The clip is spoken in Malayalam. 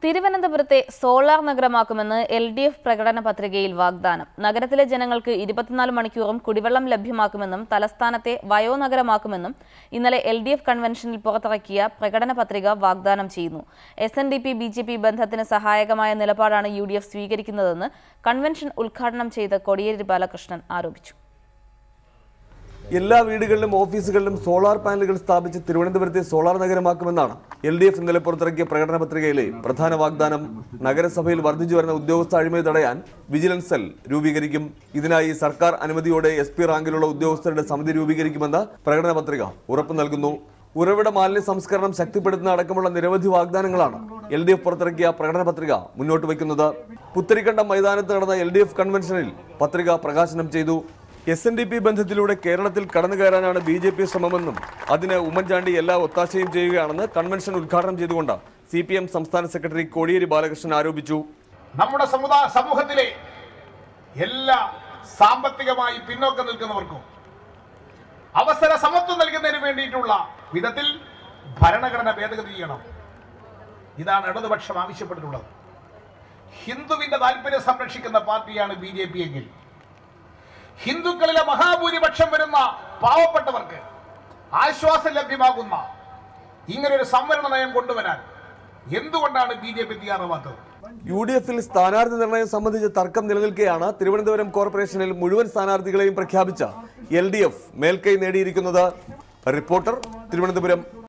തിരുവനന്തപുരത്തെ സോളാർ നഗരമാക്കുമെന്ന് എൽ ഡി എഫ് പ്രകടന പത്രികയിൽ വാഗ്ദാനം നഗരത്തിലെ ജനങ്ങൾക്ക് ഇരുപത്തിനാല് മണിക്കൂറും കുടിവെള്ളം ലഭ്യമാക്കുമെന്നും തലസ്ഥാനത്തെ വയോനഗരമാക്കുമെന്നും ഇന്നലെ എൽ ഡി എഫ് കൺവെൻഷനിൽ പുറത്തിറക്കിയ പ്രകടന പത്രിക വാഗ്ദാനം ചെയ്യുന്നു S N D P B J P ബന്ധത്തിന് സഹായകമായ നിലപാടാണ് യു ഡി എഫ് സ്വീകരിക്കുന്നതെന്ന് കൺവെൻഷൻ ഉദ്ഘാടനം ചെയ്ത കോടിയേരി ബാലകൃഷ്ണൻ ആരോപിച്ചു എല്ലാ വീടുകളിലും ഓഫീസുകളിലും സോളാർ പാനലുകൾ സ്ഥാപിച്ച് തിരുവനന്തപുരത്തെ സോളാർ നഗരമാക്കുമെന്നാണ് എൽ ഡി എഫ് ഇന്നലെ പുറത്തിറക്കിയ പ്രകടന പത്രികയിലെ പ്രധാന വാഗ്ദാനം നഗരസഭയിൽ വർദ്ധിച്ചു വരുന്ന ഉദ്യോഗസ്ഥ അഴിമതി തടയാൻ വിജിലൻസ് സെൽ രൂപീകരിക്കും ഇതിനായി സർക്കാർ അനുമതിയോടെ എസ് പി റാങ്കിലുള്ള ഉദ്യോഗസ്ഥരുടെ സമിതി രൂപീകരിക്കുമെന്ന് പ്രകടന പത്രിക ഉറപ്പു നൽകുന്നു ഉറവിട മാലിന്യ സംസ്കരണം ശക്തിപ്പെടുത്തുന്ന അടക്കമുള്ള നിരവധി വാഗ്ദാനങ്ങളാണ് എൽ ഡി എഫ് പുറത്തിറക്കിയ പ്രകടന പത്രിക മുന്നോട്ട് വയ്ക്കുന്നത് പുത്തരിക്കണ്ടം മൈതാനത്ത് നടന്ന എൽ ഡി എഫ് കൺവെൻഷനിൽ പത്രിക പ്രകാശനം ചെയ്തു എസ് എൻ ഡി പി ബന്ധത്തിലൂടെ കേരളത്തിൽ കടന്നു കയറാനാണ് ബി ജെ പി ശ്രമമെന്നും അതിന് ഉമ്മൻചാണ്ടി എല്ലാ ഒത്താശയും ചെയ്യുകയാണെന്ന് കൺവെൻഷൻ ഉദ്ഘാടനം ചെയ്തുകൊണ്ട് സി പി എം സംസ്ഥാന സെക്രട്ടറി കോടിയേരി ബാലകൃഷ്ണൻ ആരോപിച്ചു നമ്മുടെ സമുദായ സമൂഹത്തിലെ എല്ലാ സാമ്പത്തികമായി പിന്നോക്കം നിൽക്കുന്നവർക്കും അവസര സമത്വം നൽകുന്നതിന് വേണ്ടിയിട്ടുള്ള വിധത്തിൽ ഭരണഘടന ഭേദഗതി ചെയ്യണം ഇതാണ് ഇടതുപക്ഷം ആവശ്യപ്പെട്ടിട്ടുള്ളത് ഹിന്ദുവിന്റെ താല്പര്യം സംരക്ഷിക്കുന്ന പാർട്ടിയാണ് ബി ജെ പി എങ്കിൽ ഹിന്ദുക്കളിലെ മഹാഭൂരിപക്ഷം വരുന്ന പാവപ്പെട്ടവർക്ക് ആശ്വാസം ലഭ്യമാകുന്ന ഇങ്ങനൊരു സംവരണ നയം കൊണ്ടുവരാൻ എന്തുകൊണ്ടാണ് ബി ജെ പി തയ്യാറാവാത്തത് യു ഡി എഫിൽ സ്ഥാനാർത്ഥി നിർണയം സംബന്ധിച്ച് തർക്കം നിലനിൽക്കെയാണ് തിരുവനന്തപുരം കോർപ്പറേഷനിൽ മുഴുവൻ സ്ഥാനാർത്ഥികളെയും പ്രഖ്യാപിച്ച എൽ ഡി എഫ് മേൽക്കൈ നേടിയിരിക്കുന്നത് റിപ്പോർട്ടർ തിരുവനന്തപുരം